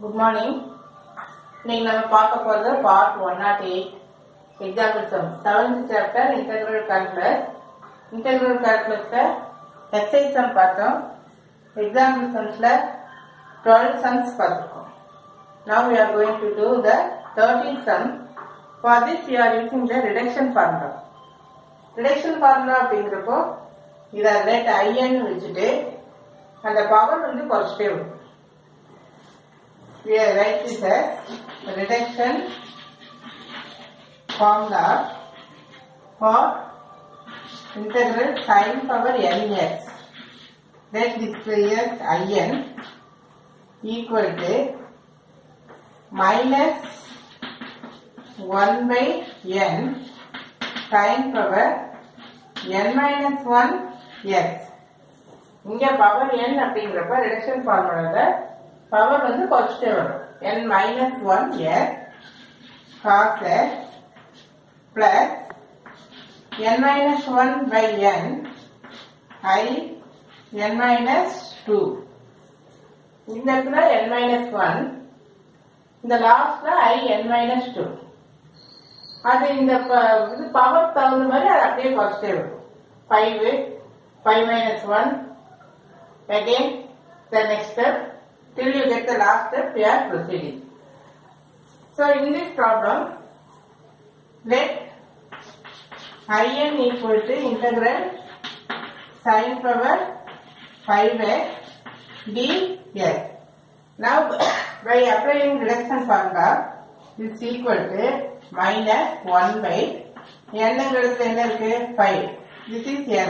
Good morning இன்னைக்கு நம்ம பார்க்க போறது part one naught eight example sum seventh chapter integral calculus integral கால்குலஸ்ல எக்ஸைஸ் சம் பார்த்தோம் எக்ஸாம்பிள் சம்ஸ்ல டுவெல் சம்ஸ் பார்த்துருக்கோம் Now we are going to do the 13th sum. For this we are using the reduction formula. Reduction formula அப்படிங்கிறப்போ இதை let in வச்சுட்டு அந்த power வந்து குறைச்சிட்டே வரும் we are write this as reduction formula for integral sin power nx let display as in equal to minus 1 by n sin power n minus 1 x இங்க power n அப்படிங்கிறப்ப reduction ஃபார்முலால power வந்து குறைச்சிட்டே வரும் n minus one S cos plus n minus one by n I n minus two இந்த இடத்துல n minus one இந்த லாஸ்ட்ல ஐ n மைனஸ் டூ அது இந்த ப- இது பவர் தகுந்த மாதிரி அது அப்படியே குறைச்சிட்டே வரும் five five minus one again the next step till you get the last step we are proceeding so in this problem let in equal to integral sin power 5x dx now by applying reduction formula is equal to minus 1 by n ங்கிறது என்ன இருக்கு 5 this is n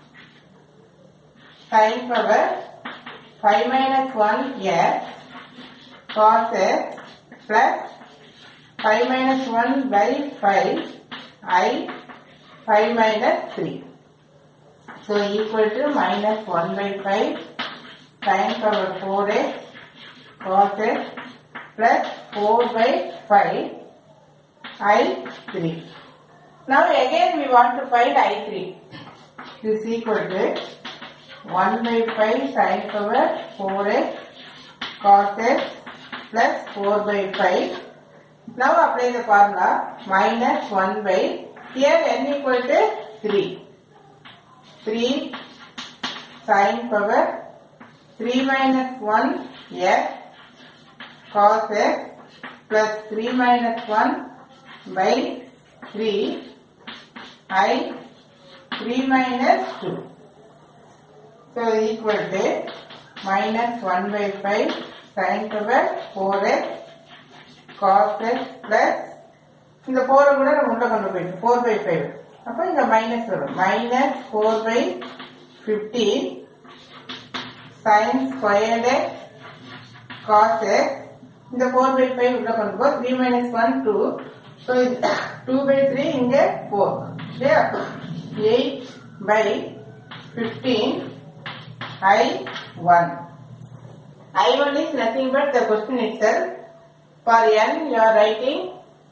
sin power 5 minus 1 s cos s plus 5 minus 1 by 5 i 5 minus 3. So equal to minus 1 by 5 sin power 4s cos s plus 4 by 5 i 3. Now again we want to find i3. This is equal to 1 by 5 sin power 4x cos x plus 4 by 5. Now apply the formula minus 1 by here n equal to 3. 3 sin power 3 minus 1 x cos x plus 3 minus 1 by 3 i 3 minus 2. So equal to minus 1 by 5 sin power 4x cos x plus இந்த 4 கூட நம்ம உள்ள கொண்டு போயிட்டு 4 by 5 அப்ப இங்க minus வரும் minus 4 by 15 sin squared x cos x இந்த 4 by 5 உள்ள கொண்டு போ 3 minus 1 2 so இது 2 by 3 இங்க 4 இல்லையா 8 by 15 I1. I1 is nothing but the question itself. For n, you are writing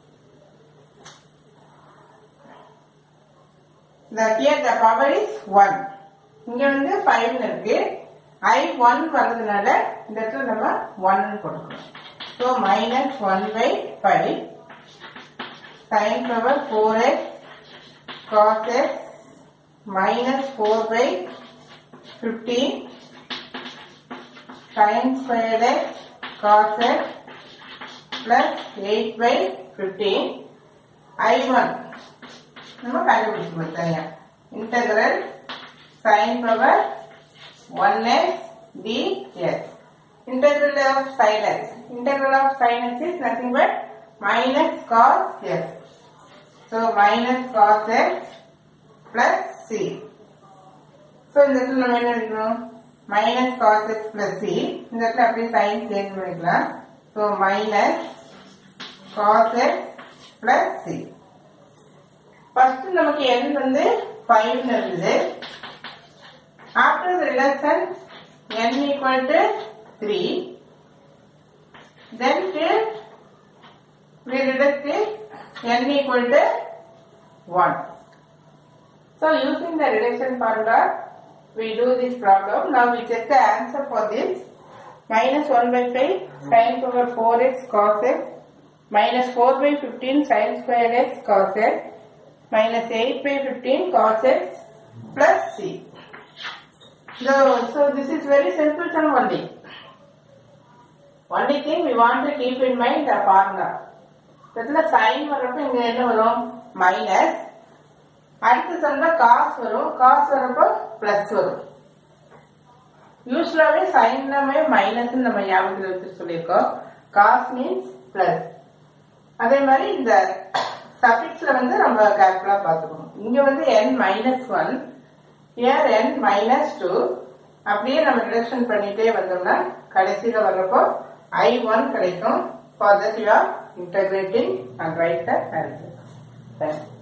the here the power is 1. இங்க வந்து 5 இருக்கு I1 வர்றதுனால இந்த இடத்துல நம்ம 1 கொடுக்கணும் so minus 1 by 5 sin power 4x cos x minus 4 by 15 sin squared x cos x plus 8 by 15 I1 நம்ம கண்டுபிடிச்சு தனியா integral sin power 1x dx integral of sin x integral of sin x is nothing but minus cos x so minus cos x plus c so இந்த இடத்துல நம்ம என்ன எடுக்கணும் minus cos x plus c இந்த இடத்துல அப்படியே sign change பண்ணிக்கலாம் so minus cos x plus c first நமக்கு என் வந்து ஃபைவ்னு இருந்தது after reduction n equal to three then to we reduce it n equal to 1. So using the reduction formula, we do this problem. Now we check the answer for this. minus 1 by 5 sin power 4x cos x minus 4 by 15 sin squared x cos x minus 8 by 15 cos x plus c. So, so this is very simple sum only. Only thing we want to keep in mind the formula. இதுல sin வரப்ப இங்க என்ன வரும் minus அடுத்த சம்ல cos வரும் cos வரப்ப plus வரும் யூஸ்வலாவே சைன்லமே மைனஸ் நம்ம ஞாபகத்தில் வச்சு சொல்லியிருக்கோம் காஸ் மீன்ஸ் பிளஸ் அதே மாதிரி இந்த சஃபிக்ஸ்ல வந்து நம்ம கேர்ஃபுல்லா பார்த்துக்கணும் இங்க வந்து n minus one or n minus two அப்படியே நம்ம ரிடக்ஷன் பண்ணிட்டே வந்தோம்னா கடைசியில வர்றப்போ ஐ ஒன் கிடைக்கும் for that you are integrating and write the answer thank you